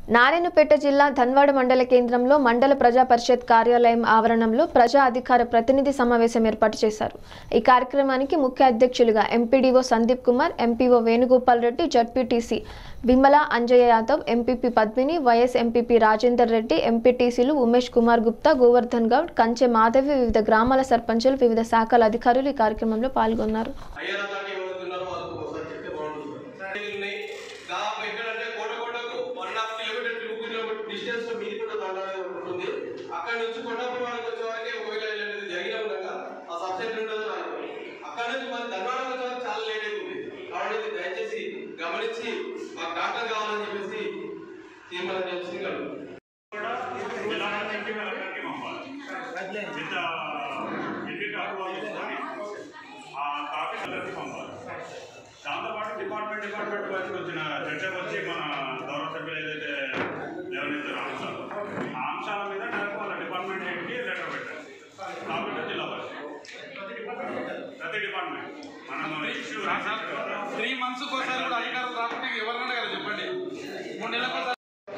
నారాయణపేట జిల్లా ధన్వాడ మండల కేంద్రంలో మండల ప్రజా పరిషత్ కార్యాలయం ఆవరణంలో ప్రజా అధికార ప్రతినిధి సమావేశం ఏర్పాటు చేశారు ఈ కార్యక్రమానికి ముఖ్య అధ్యక్షులుగా MPDO Sandeep Kumar MPO Venugopal Reddy ZPTC Bimala Anjaiah Yadav MPP Padmini vice MPP Rajender Reddy ఎంపీటీసీలు ఉమేష్ కుమార్ గుప్తా గోవర్ధన్ గౌడ్ కంచె మాధవి వివిధ గ్రామాల సర్పంచులు వివిధ శాఖల అధికారులు ఈ కార్యక్రమంలో పాల్గొన్నారు అయ్యారా దాకా ఎవరు ఉన్నారో వాళ్ళకు ఒకసారి చెప్తే బాగుంటుంది సార్ ఇవి ఉన్నాయి దా ఎక్కడంటే కోట కోటకు one half kilometre two kilometre distance లో మీది కూడా దండాలనే ఉంటుంది అక్కడ నుంచి కొండాపురం వరకు వచ్చే వరకే ఒకవేళ ఇలాంటిది జరిగిన ఉండగా ఆ సబ్జెక్ట్ ఉండదు నాకు అక్కడ నుంచి మరి ధర్మాలకు వచ్చే వరకు చాలా లేట్ అవుతుంది కాబట్టి ఇది దయచేసి గమనించి మాకు డాక్టర్ కావాలని చెప్పేసి తీర్మానం చేసి కలుగు కూడా జిల్లాలన్నింటికి వాళ్ళందరికీ పంపాలి విత్ ఎన్ని కాపులు తీసుకొని ఆ కాపీ అందరికీ పంపాలి దాంతోపాటు డిపార్ట్మెంట్ డిపార్ట్మెంట్ వైపు వచ్చిన చర్చకు వచ్చి మన గౌరవ సభ్యులు ఏదైతే నిర్వహించారో అంశాలు ఆ అంశాల మీద డైరెక్ట్ వాళ్ళ డిపార్ట్మెంట్ హెడ్కి లెటర్ పెట్టాలి కాబట్టి జిల్లా పరిషత్ ప్రతి డిపార్ట్మెంట్ మనం ఇష్యూ త్రీ మంత్స్ ఒకసారి కూడా అధికారులు రాకుండా ఎవరినైనా కదా చెప్పండి మూడు నెలలకు ఒకసారి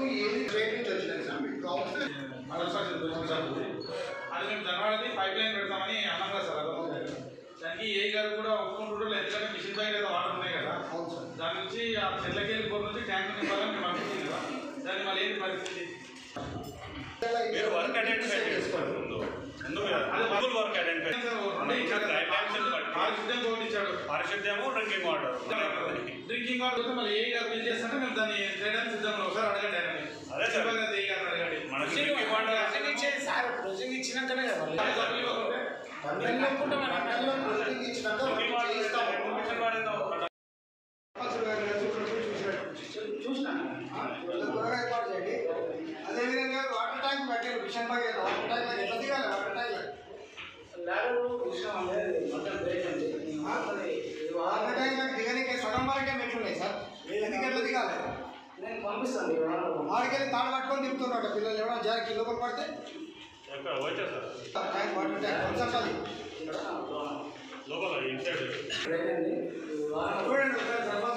అది మేము జనవరి పైప్ లైన్ పెడతామని అన్నాం కదా సార్ అదో. దానికి ఏ గారు కూడా ఒప్పుకుంటుండ్రు ఎందుకంటే మిషన్ పై కదా వాటర్ ఉన్నాయి కదా దాని నుంచి ఆ చెట్లకి పోర్ నుంచి ట్యాంక్ నింపాలని మేము పంపించింది కదా దాన్ని మళ్ళీ ఏంటి పరిస్థితి మీరు వర్క్ ఐడెంటిఫై చేసుకోండి ముందు ముందు మీరు వర్క్ ఐడెంటిఫై మనం ఇచ్చిన గైడ్ లైన్స్ బట్టి పారిశుద్ధ్యం కోటి ఇచ్చాడు పారిశుద్ధ్యము డ్రింకింగ్ వాటర్ డ్రింకింగ్ వాటర్ కోసం మళ్ళీ ఏ గారు బిల్ చేస్తుంటే మేము దాన్ని చేయడానికి సిద్ధంలో ఒకసారి అడగండి ఆయనని. అదే సార్. చెప్పాలి కదా ఏ గారిని అడగండి మన డ్రింకింగ్ వాటర్ ఇచ్చినాకనే కదా మళ్ళీ. అది సభ్యులు ఇవ్వకుంటే పన్నెండు ఒప్పుకుంటే మన పన్నెండులో ప్రొసీడింగ్ ఇచ్చినాక డ్రింకింగ్ వాటర్ చేయిస్తాము. ఇన్ఫర్మేషన్ వాడేదో చూసినాను. ఆ, త్వరగా ఏర్పాటు చేయండి. అదేవిధంగా వాటర్ ట్యాంక్ పెట్టారు మిషన్ బాగా వాటర్ ట్యాంక్ లో ఎట్లా దిగాలి వాటర్ ట్యాంక్ లో? ఆ, వాటర్ ట్యాంక్ లో దిగనీకే సగం వరకే మెట్లు ఉన్నాయి సార్ ఎందుకు ఎట్లా దిగాలి నేను పంపిస్తాను ఆడికెళ్ళి తాడు పట్టుకొని దిగుతున్నట్టు పిల్లలు ఎవరైనా జారికి లోపల పడితే ఎక్కడ వచ్చా సార్ ట్యాంక్ వాటర్ ట్యాంక్ కొంచెం లోపల ఇన్సైడ్ చూడండి ఒకసారి సర్వ